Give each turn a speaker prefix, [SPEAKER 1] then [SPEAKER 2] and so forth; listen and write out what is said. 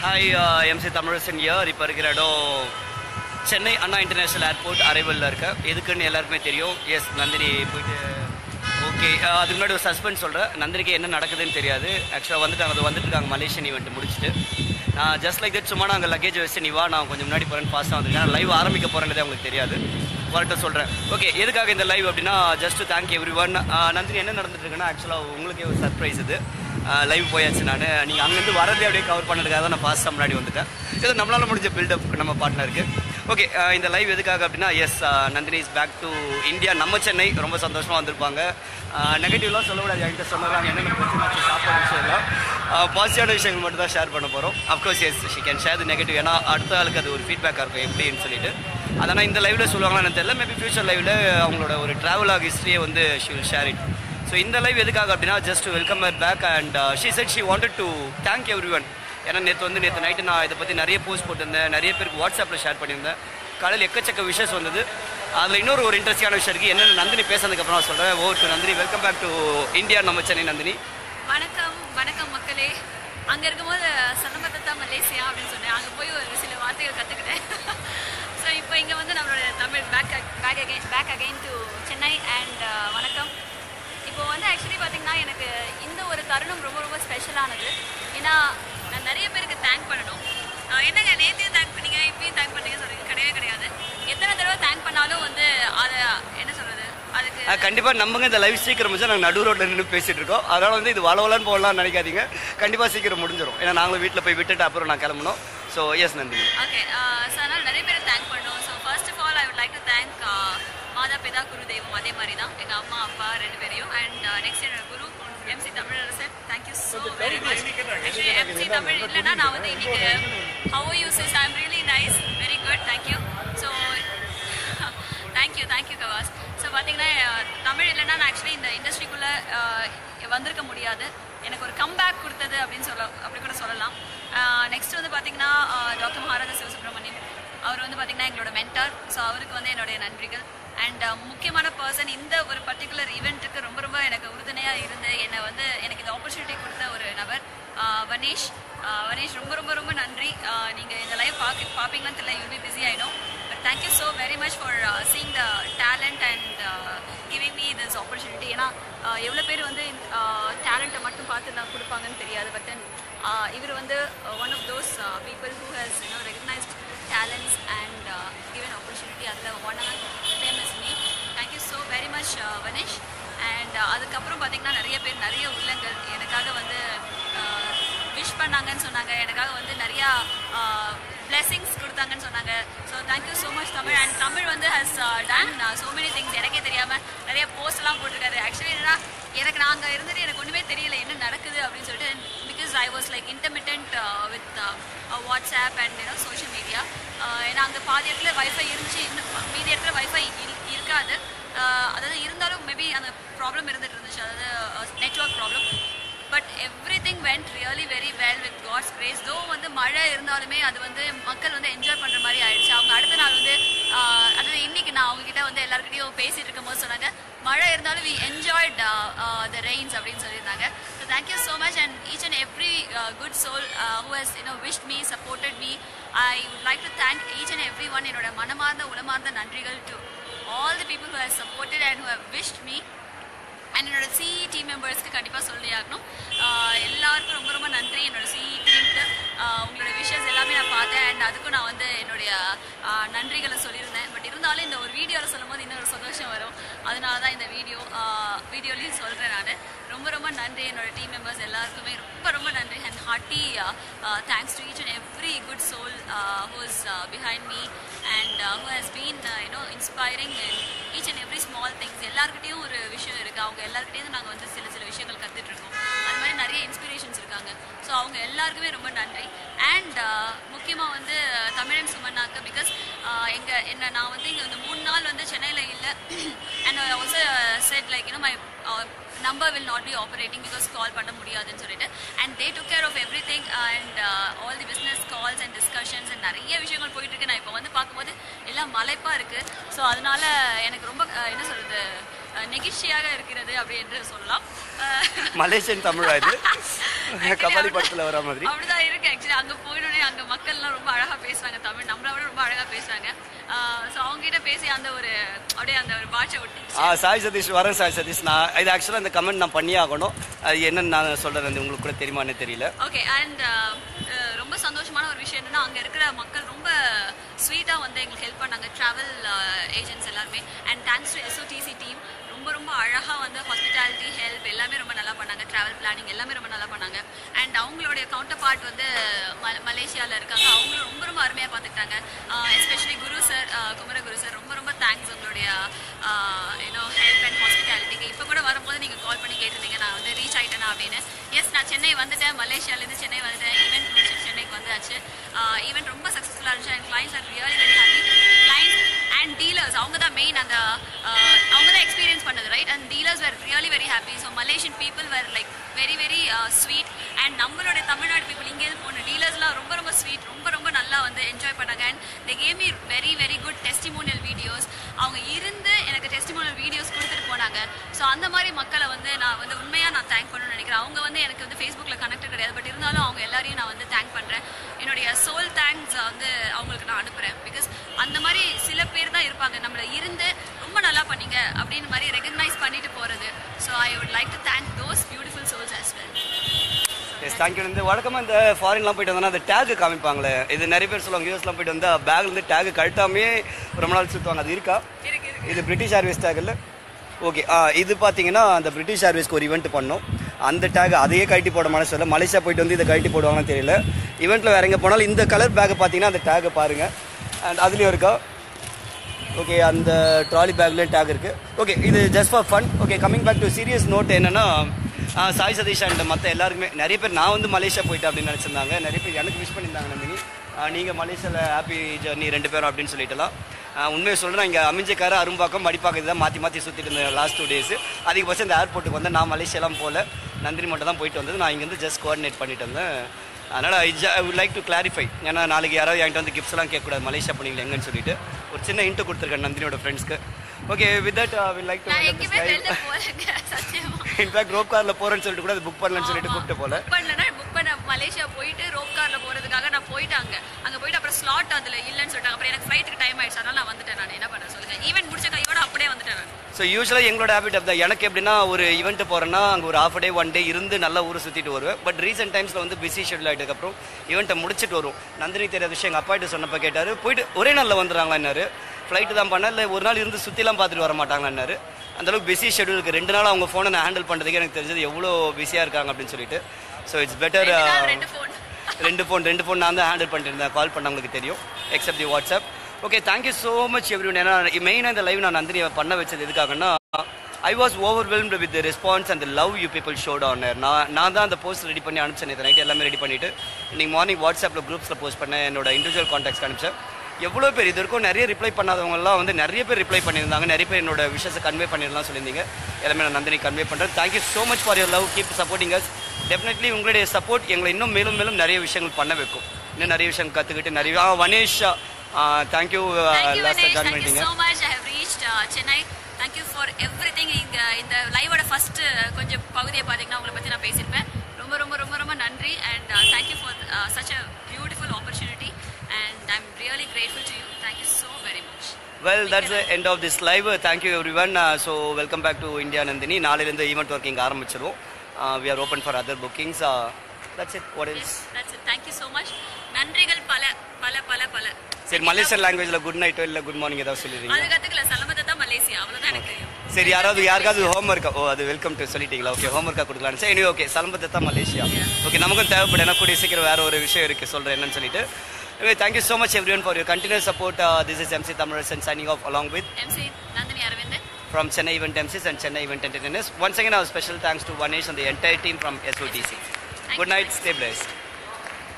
[SPEAKER 1] Hi MC தமிழசன் year இப்போ இருக்கிற இடம் சென்னை அண்ணா இன்டர்நேஷ்னல் ஏர்போர்ட் அரைவலில் இருக்க எதுக்குன்னு எல்லாருக்குமே தெரியும் எஸ் நந்தினி போயிட்டு ஓகே அதுக்கு முன்னாடி ஒரு சஸ்பென்ஸ் சொல்கிறேன் நந்தினிக்கு என்ன நடக்குதுன்னு தெரியாது ஆக்சுவலாக வந்துட்டாங்க அது வந்துட்டு இருக்காங்க மலேசியன் ஈவெண்ட் முடிச்சுட்டு நான் ஜஸ்ட் லைக் தட் சும்மா நாங்கள் லக்கேஜ் வச்சு நீ வா நான் கொஞ்சம் முன்னாடி போகிறேன் ஃபாஸ்ட்டாக வந்திருக்கேன் லைவ் ஆரம்பிக்க போகிறேன்றதே அவங்களுக்கு தெரியாது வரட்டும் சொல்கிறேன் ஓகே எதுக்காக இந்த லைவ் அப்படின்னா just thank everyone Nandini என்ன நடந்துட்டு இருக்குன்னா ஆக்சுவலாக உங்களுக்கே ஒரு சர்ப்ரைஸ் இது லைவ் போயாச்சு நான் நீங்கள் அங்கேருந்து வரதே அப்படியே கவர் பண்ணதுக்காக தான் நான் ஃபாஸ்ட்டாக முன்னாடி வந்துட்டேன் இது நம்மளால் முடிஞ்ச பில்டப் நம்ம பார்ட்னருக்கு ஓகே இந்த லைவ் எதுக்காக அப்படின்னா yes Nandini is back to India நம்ம சென்னை ரொம்ப சந்தோஷமாக வந்திருப்பாங்க நெகட்டிவ்லாம் சொல்லக்கூடாது என்கிட்ட சொன்னதான் என்னென்ன பிரச்சனை ஆச்சு, சாப்பாடு விஷயம்லாம் பாசிட்டிவான விஷயங்கள் மட்டும் தான் ஷேர் பண்ண போகிறோம் of course yes she can share the negative ஏன்னா அடுத்த ஆளுக்கு அது ஒரு ஃபீட்பேக்காக இருக்கும் எப்படின்னு சொல்லிட்டு அதனால் இந்த லைவில் சொல்லுவாங்களான்னு எனக்கு தெரியல மேபி ஃபியூச்சர் லைவில் அவங்களோட ஒரு ட்ராவல் ஆக ஹிஸ்ட்ரியை வந்து she will share it so இந்த லைவ் எதுக்காக அப்படின்னா just welcome her back and she said she wanted to thank everyone ஏன்னா நேற்று வந்து நேற்று நைட்டு நான் இதை பற்றி நிறைய போஸ்ட் போட்டிருந்தேன் நிறைய பேருக்கு வாட்ஸ்அப்பில் ஷேர் பண்ணியிருந்தேன் காலையில் எக்கச்சக்க விஷஸ் வந்தது அதில் இன்னொரு ஒரு இன்ட்ரெஸ்டிங்கான விஷயம் இருக்குது என்னென்ன நந்தினி பேசுனதுக்கப்புறம் நான் சொல்கிறேன் oh to Nandini welcome back to India நம்ம சென்னை நந்தினி
[SPEAKER 2] வணக்கம் வணக்கம் மக்களே அங்கே இருக்கும்போது சனமத்தா மலேசியா அப்படின்னு சொன்னேன் அங்கே போய் ஒரு சில வார்த்தைகள் கற்றுக்கிட்டேன் ஸோ இப்போ இங்கே வந்து நம்மளோட Tamil back back again back again to Chennai and வணக்கம் இப்போ வந்து ஆக்சுவலி பார்த்தீங்கன்னா எனக்கு இந்த ஒரு தருணம் ரொம்ப ரொம்ப ஸ்பெஷலானது ஏன்னா நான் நிறைய பேருக்கு தேங்க் பண்ணணும் அஹ் என்னங்க நேற்றையும் தேங்க் பண்ணீங்க இப்பயும் தேங்க் பண்ணீங்க சொல்றீங்க கிடையவே கிடையாது எத்தனை தடவை தேங்க் பண்ணாலும் வந்து அதை என்ன சொல்கிறது அதுக்கு
[SPEAKER 1] கண்டிப்பாக நம்பங்க இந்த லைவ் சீக்கிரம் முடிஞ்சா நாங்கள் நடு ரோட்டில் நின்று பேசிட்டு இருக்கோம் அதனால் வந்து இது வளவலன்னு போகலாம்னு நினைக்காதீங்க கண்டிப்பாக சீக்கிரம் முடிஞ்சிடும் ஏன்னா நாங்களும் வீட்டில் போய் விட்டுட்டு அப்புறம் நான் கிளம்பணும் so yes Nandini
[SPEAKER 2] okay so அதனால் நிறைய பேர் தேங்க் பண்ணோம் so first of all I would like to thank மாதா பிதா குரு தெய்வம் அதே மாதிரி தான் எங்கள் அம்மா அப்பா ரெண்டு பேரையும் அண்ட் நெக்ஸ்ட் என்னோட குரு MC Tamilarasan thank you so very much actually MC Tamil இல்லைன்னா நான் வந்து இன்னைக்கு how you sis I am really nice very good thank you so thank you thank you கவாஸ் ஸோ பார்த்தீங்கன்னா அஹ், தமிழ் இல்லைன்னா நான் ஆக்சுவலி இந்த இண்டஸ்ட்ரிக்குள்ளே வந்திருக்க முடியாது எனக்கு ஒரு கம்பேக் கொடுத்தது அப்படின்னு சொல்ல அப்படி கூட சொல்லலாம் நெக்ஸ்ட் வந்து பார்த்தீங்கன்னா டாக்டர் மகாராஜா சிவசுப்ரமணியன் அவர் வந்து பார்த்தீங்கன்னா எங்களோட மென்டார் ஸோ அவருக்கு வந்து என்னுடைய நன்றிகள் அண்ட் முக்கியமான பர்சன் இந்த ஒரு பர்டிகுலர் ஈவெண்ட்டுக்கு ரொம்ப ரொம்ப எனக்கு உறுதுணையாக இருந்து என்னை வந்து எனக்கு இந்த ஆப்பர்ச்சுனிட்டி கொடுத்த ஒரு நபர் ஆஹ் வனேஷ் ஆஹ் வனேஷ் ரொம்ப ரொம்ப ரொம்ப நன்றி நீங்கள் இந்த லைவ் பார்க்க பார்ப்பீங்களான்னு தெரியல யூ பி பிஸி ஆகிடும் but thank you so very much for seeing the talent and giving me this opportunity ஏன்னா எவ்வளோ பேர் வந்து டேலண்ட்டை மட்டும் பார்த்து நான் கொடுப்பாங்கன்னு தெரியாது பட் தென் இவர் வந்து one of those people who has you know recognised talents and given opportunity அதில் one of them is me thank you so very much Vanesh and அதுக்கப்புறம் பார்த்தீங்கன்னா நிறைய பேர் நிறைய உள்ளங்கள் எனக்காக வந்து விஷ் பண்ணாங்கன்னு சொன்னாங்க எனக்காக வந்து நிறையா பிளெஸிங்ஸ் கொடுத்தாங்கன்னு சொன்னாங்க so thank you so much Tamil and Tamil வந்து has done so many things எனக்கே தெரியாமல் நிறைய போஸ்ட்லாம் போட்டிருக்காரு ஆக்சுவலி என்னன்னா எனக்கு நான் அங்கே இருந்துட்டு எனக்கு ஒன்றுமே தெரியல என்ன நடக்குது அப்படின்னு சொல்லிட்டு because I was like intermittent with WhatsApp and you know social media ஏன்னா அங்கே பாதி இடத்துல வைஃபை இருந்துச்சு இன்னும் மீதி இடத்துல வைஃபை இருக்காது ஆஹ் அதாவது இருந்தாலும் மேபி அந்த ப்ராப்ளம் இருந்துட்டு இருந்துச்சு அதாவது network problem but everything went really very well with God's grace though வந்து மழை இருந்தாலுமே அது வந்து மக்கள் வந்து என்ஜாய் பண்ணுற மாதிரி ஆயிடுச்சு அவங்க அடுத்த நாள் வந்து ஆஹ் அதாவது இன்னைக்கு நான் அவங்க கிட்ட வந்து எல்லாருக்கிட்டையும் பேசிட்டு இருக்கும்போது சொன்னாங்க மழை இருந்தாலும் வி என்ஜாய்ட் த ரெயின்ஸ் அப்படின்னு சொல்லியிருந்தாங்க so thank you so much and each and every good soul who has you know wish me supported me I would like to thank each and every one என்னோட மனமார்ந்த உளமார்ந்த நன்றிகள் to all the people who has supported and who have wish me and என்னோட CE team மெம்பர்ஸ்க்கு கண்டிப்பாக சொல்லி ஆகணும் ஆஹ் எல்லாருக்கும் ரொம்ப ரொம்ப நன்றி என்னோட சிஇ டீமுக்கு உங்களோட விஷஸ் எல்லாமே நான் பார்த்தேன் அண்ட் அதுக்கும் நான் வந்து என்னுடைய ஆஹ் நன்றிகளை சொல்லியிருந்தேன் பட் இருந்தாலும் இந்த ஒரு வீடியோவில் சொல்லும்போது இன்னொரு சந்தோஷம் வரும் அதனால தான் இந்த வீடியோ வீடியோலையும் சொல்கிறேன் நான் ரொம்ப ரொம்ப நன்றி என்னோட டீம் மெம்பர்ஸ் எல்லாருக்குமே ரொம்ப ரொம்ப நன்றி and hearty thanks to each and every good soul who is behind me and who has been you know inspiring and each and every small things எல்லாருக்கிட்டையும் ஒரு விஷயம் இருக்குது அவங்க எல்லாருக்கிட்டையும் நாங்கள் வந்து சில சில விஷயங்கள் கற்றுட்டு இருக்கோம் அது மாதிரி நிறைய இன்ஸ்பிரேஷன்ஸ் இருக்காங்க ஸோ அவங்க எல்லாருக்குமே ரொம்ப நன்றி அண்ட் முக்கியமாக வந்து தமிழன் சுமன்னாக்கு பிகாஸ் எங்கள் என்ன நான் வந்து இங்கே இந்த மூணு நாள் வந்து சென்னையில் இல்லை and also said like you know my number will not be operating because call பண்ண முடியாதுன்னு சொல்லிட்டு and they took care of everything and all the business calls and discussions and நிறைய விஷயங்கள் போயிட்டு இருக்கு நான் இப்போ வந்து பார்க்கும்போது எல்லாம் மலைப்பாக இருக்குது ஸோ அதனால எனக்கு ரொம்ப அஹ், என்ன சொல்கிறது நெகிழ்ச்சியாக இருக்கிறது அப்படி என்று சொல்லலாம் அஹ்,
[SPEAKER 1] மலேசியன் தமிழா இது கபாலி படத்துல வர மாதிரி
[SPEAKER 2] அப்படிதான் இருக்கு ஆக்சுவலி அங்க போயிடனே அங்க மக்கள்லாம் ரொம்ப அழகா பேசுறாங்க தமிழ் நம்மளை விட ரொம்ப அழகா பேசுறாங்க ஸோ அவங்க கிட்ட பேசி அந்த ஒரு அப்படியே அந்த ஒரு பாஷை ஒட்டி
[SPEAKER 1] ஆ சாய் சதீஷ் வரேன் சாய் சதீஷ் நான் இது ஆக்சுவலாக இந்த கமெண்ட் நான் பண்ணியே ஆகணும் அது என்னன்னு நான் சொல்கிறேன் உங்களுக்கு கூட தெரியுமான்னு தெரியல
[SPEAKER 2] ஓகே அண்ட் ரொம்ப சந்தோஷமான ஒரு விஷயம் என்னன்னா அங்க இருக்கிற மக்கள் ரொம்ப ஸ்வீட்டா வந்து எங்களுக்கு ஹெல்ப் பண்ணாங்க டிராவல் ஏஜென்ட்ஸ் எல்லாருமே and thanks to SOTC team ரொம்ப ரொம்ப அழகா வந்து ஹாஸ்பிட்டாலிட்டி ஹெல்ப் எல்லாமே ரொம்ப நல்லா பண்ணாங்க டிராவல் பிளானிங் எல்லாமே ரொம்ப நல்லா பண்ணாங்க அண்ட் அவங்களுடைய கவுண்டர் பார்ட் வந்து ம- மலேசியால இருக்காங்க அவங்களும் ரொம்ப ரொம்ப அருமையா பார்த்துக்கிட்டாங்க especially Guru sir Kumara Guru sir ரொம்ப ரொம்ப தேங்க்ஸ் உங்களுடைய யூனோ ஹெல்ப் அண்ட் ஹாஸ்பிட்டாலிட்டிக்கு இப்போ கூட வரும்போது நீங்க கால் பண்ணி கேட்டிருந்தீங்க நான் வந்து ரீச் ஆயிட்டேனா அப்படின்னு எஸ் நான் சென்னை வந்துட்டேன் மலேசியாலேருந்து சென்னை வந்துட்டேன் ஈவெண்ட் முடிச்சு சென்னைக்கு வந்தாச்சு ஈவெண்ட் ரொம்ப சக்ஸஸ்ஃபுல்லாக இருந்துச்சு and clients are really very happy clients and dealers அவங்க தான் மெயின் அந்த uh, அவங்க தான் எக்ஸ்பீரியன்ஸ் பண்ணது right and dealers were really very happy so Malaysian people were like very very sweet and நம்மளுடைய தமிழ்நாடு பீப்புள் இங்கேருந்து போன டீலர்ஸ்லாம் ரொம்ப ரொம்ப ஸ்வீட் ரொம்ப ரொம்ப நல்லா வந்து என்ஜாய் பண்ணாங்க and they came me very very good testimonial videos அவங்க இருந்து எனக்கு டெஸ்டிமோனியல் வீடியோஸ் கொடுத்துட்டு போனாங்க ஸோ அந்த மாதிரி மக்களை வந்து நான் வந்து உண்மையாக நான் தேங்க் பண்ணணும்னு நினைக்கிறேன் அவங்க வந்து எனக்கு வந்து ஃபேஸ்புக்கில் கனெக்ட் கிடையாது பட் இருந்தாலும் அவங்க எல்லாரையும் நான் வந்து தேங்க் பண்ணுறேன் என்னுடைய சோல் தேங்க்ஸ் வந்து அவங்களுக்கு நான் அனுப்புகிறேன் பிகாஸ் அந்த மாதிரி சில பேர் தான் இருப்பாங்க நம்மளை இருந்து ரொம்ப நல்லா பண்ணீங்க அப்படின்னு மாதிரி ரெகக்னைஸ் பண்ணிட்டு போகிறது so I would like to thank those beautiful souls as well
[SPEAKER 1] yes thank you இந்த வழக்கமாக இந்த ஃபாரின்லாம் போயிட்டு வந்தோம்னா அந்த டேக் காமிப்பாங்களே இது நிறைய பேர் சொல்லுவாங்க யூஎஸ்லாம் போயிட்டு வந்தால் பேக்லேருந்து டேக் கழட்டாமே ரொம்ப நாள் சுற்றுவாங்க அது இருக்கா
[SPEAKER 2] இருக்கு இருக்கு
[SPEAKER 1] இது பிரிட்டிஷ் ஏர்வேஸ் டேக் இல்லை ஓகே ஆ இது பார்த்தீங்கன்னா அந்த பிரிட்டிஷ் ஏர்வேஸ்க்கு ஒரு ஈவெண்ட் பண்ணோம் அந்த டேக் அதையே கழட்டி போட மனசு இல்லை மலேசியா போயிட்டு வந்து இதை கழட்டி போடுவாங்கன்னு தெரியல ஈவெண்ட்டில் வேற எங்கே போனாலும் இந்த கலர் பேக்கை பார்த்தீங்கன்னா அந்த டேக்கை பாருங்கள் அண்ட் அதுலேயும் இருக்கா ஓகே அந்த ட்ராலி பேக்லேயும் டேக் இருக்குது ஓகே இது just for fun okay coming back to serious note என்னன்னா ஆ, சாய் சதீஷ் அண்ட் மற்ற எல்லாருக்குமே நிறைய பேர் நான் வந்து மலேசியா போயிட்டேன் அப்படின்னு நினச்சிருந்தாங்க நிறைய பேர் எனக்கு விஷ் பண்ணியிருந்தாங்க நந்தினி நீங்கள் மலேசியாவில் ஹாப்பி ஜர்னி ரெண்டு பேரும் அப்படின்னு சொல்லிட்டுலாம் ஆ, உண்மையை சொல்கிறேன் இங்கே அமைஞ்சக்கார அரும்பாக்கம் மடிப்பாக்கம் இதுதான் மாற்றி மாற்றி சுற்றிட்டு இருந்தேன் லாஸ்ட் டூ டேஸ் அதிகபட்சம் இந்த ஏர்போர்ட்டுக்கு வந்து நான் மலேசியாலாம் போகல நந்தினி மட்டும் தான் போயிட்டு வந்தது நான் இங்கேருந்து ஜஸ்ட் கோஆர்டினேட் பண்ணிட்டு வந்தேன் அதனால் I I would like to clarify ஏன்னா நாளைக்கு யாராவது என்கிட்ட வந்து கிஃப்ட்ஸ்லாம் கேட்கக்கூடாது மலேசியா போனீங்களா எங்கன்னு சொல்லிட்டு ஒரு சின்ன இன்ட்டு கொடுத்துருக்கேன் நந்தினியோட ஃப்ரெண்ட்ஸ்க்கு okay with that will like to
[SPEAKER 2] நான் எங்கேயுமே வெளில போகலைங்க சத்தியமா
[SPEAKER 1] இன்ஃபேக்ட் ரோப் காரில் போகிறேன்னு சொல்லிட்டு கூட அது புக் பண்ணலன்னு சொல்லிட்டு கூப்பிட்டு போல
[SPEAKER 2] புக் பண்ணலன்னா புக் பண்ண மலேசியா போயிட்டு ரோப் கார்ல போறதுக்காக நான் போயிட்டு அங்க அங்க போயிட்டு அப்புறம் ஸ்லாட் அதுல இல்லைன்னு சொல்லிட்டாங்க அப்புறம் எனக்கு ஃபிளைட்டுக்கு டைம் ஆயிடுச்சு அதனால நான் வந்துட்டேன் நான் என்ன பண்ண சொல்லுங்க ஈவென்ட் முடிச்ச கையோட அப்படியே வந்துட்டேன் நான்
[SPEAKER 1] ஸோ யூஸ்வலாக எங்களோட ஹேபிட் தான் எனக்கு எப்படின்னா ஒரு ஈவெண்ட் போகிறேன்னா அங்கே ஒரு ஹாஃப் டே ஒன் டே இருந்து நல்லா ஊரை சுற்றிட்டு வருவேன் பட் ரீசெண்ட் டைம்ஸில் வந்து பிஸி ஷெட்யூல் ஆகிட்டதுக்கப்புறம் ஈவெண்ட்டை முடிச்சுட்டு வரும் நந்தினி தெரியாத விஷயம் எங்கள் அப்பாட்ட சொன்னப்போ கேட்டார் போயிட்டு ஒரே நாளில் வந்துடுறாங்களான்னாரு ஃப்ளைட்டு தான் பண்ண இல்லை ஒரு நாள் இருந்து சுற்றிலாம் பார்த்துட்டு வர மாட்டாங்கன்னாரு அந்தளவுக்கு பிஸி ஷெட்யூலுக்கு ரெண்டு நாள் அவங்க ஃபோனை நான் ஹேண்டில் பண்ணுறதுக்கு எனக்கு தெரிஞ்சது எவ்வளோ பிஸியாக இருக்காங்க அப்படின்னு சொல்லிட்டு ஸோ இட்ஸ் பெட்டர்
[SPEAKER 2] ரெண்டு நாள் ரெண்டு ஃபோன்
[SPEAKER 1] ரெண்டு ஃபோன் ரெண்டு ஃபோன் நான் தான் ஹேண்டில் பண்ணிட்டு இருந்தேன் கால் பண்ணவங்களுக்கு தெரியும் except the WhatsApp okay thank you so much everyone ஏன்னா மெயினாக இந்த லைவ் நான் நந்தினியை பண்ண வச்சது எதுக்காகன்னா I was overwhelmed with response and love you people showed on நான் நான் தான் அந்த போஸ்ட் ரெடி பண்ணி அனுப்பிச்சேன் நேற்று நைட் எல்லாமே ரெடி பண்ணிவிட்டு இன்னைக்கு மார்னிங் வாட்ஸ்அப்பில் குரூப்ஸில் போஸ்ட் பண்ணேன் என்னோட இண்டிவிஜுவல் காண்டாக்ட்ஸ் அனுப்பிச்சேன் எவ்வளோ பேர் இது வரைக்கும் நிறைய ரிப்ளை பண்ணாதவங்கலாம் வந்து நிறைய பேர் ரிப்ளை பண்ணியிருந்தாங்க நிறைய பேர் என்னோட விஷயத்தை கன்வே பண்ணிடலாம் சொல்லியிருந்தீங்க எல்லாமே நான் நந்தினி கன்வே பண்ணுறேன் thank you so much for your love keep supporting us definitely உங்களுடைய சப்போர்ட் எங்களை இன்னும் மேலும் மேலும் நிறைய விஷயங்கள் பண்ண வைக்கும் இன்னும் நிறைய விஷயம் கற்றுக்கிட்டு நிறைய ah Vanesh thank you
[SPEAKER 2] Thank you,
[SPEAKER 1] லாஸ்ட்டாக
[SPEAKER 2] Ganesh.
[SPEAKER 1] ஜாயின்
[SPEAKER 2] Thank you
[SPEAKER 1] பண்ணிட்டீங்க
[SPEAKER 2] so much. I have reached uh, Chennai. Thank you for everything. இங்க இந்த லைவோட ஃபர்ஸ்ட் கொஞ்சம் பகுதியை பார்த்தீங்கன்னா உங்களை பற்றி நான் பேசியிருப்பேன் ரொம்ப ரொம்ப ரொம்ப ரொம்ப நன்றி and thank you for such a beautiful opportunity and I am really grateful to you thank you so very much
[SPEAKER 1] well that's end of this live thank you everyone so welcome back to India Nandini நாளையிலேருந்து event working ஆரம்பிச்சிருவோம் we are open for other bookings that's it what is
[SPEAKER 2] that's it thank you so much நன்றிகள் பல பல பல பல
[SPEAKER 1] சரி Malaysian லாங்குவேஜில் good நைட்டோ இல்லை குட் மார்னிங் ஏதாவது சொல்லிடுறீங்க
[SPEAKER 2] அது கற்றுக்கல சலமத்தை தான் மலேசியா அவ்வளோதான் எனக்கு தெரியும்
[SPEAKER 1] சரி யாராவது யாருக்காவது ஹோம் ஒர்க்கா ஓ அது வெல்கம் டு சொல்லிட்டீங்களா ஓகே ஹோம் ஒர்க்கா கொடுக்கலாம் சரி anyway, ஓகே சலம்பத்தை தான் மலேசியா ஓகே நமக்கும் தேவைப்படும் ஏன்னா கூடிய சீக்கிரம் வேற ஒரு விஷயம் இருக்கு சொல்றேன் என்னன்னு சொல்லிட்டு thank you so much everyone for your continuous support this is MC Tamilarasan signing off along with
[SPEAKER 2] MC Nandini Aravindan
[SPEAKER 1] from Chennai Event MCs and Chennai Event Entertainers. Once again, our special thanks to Vanesh and the entire team from SOTC.
[SPEAKER 2] Thank
[SPEAKER 1] Good
[SPEAKER 2] you.
[SPEAKER 1] night, stay blessed.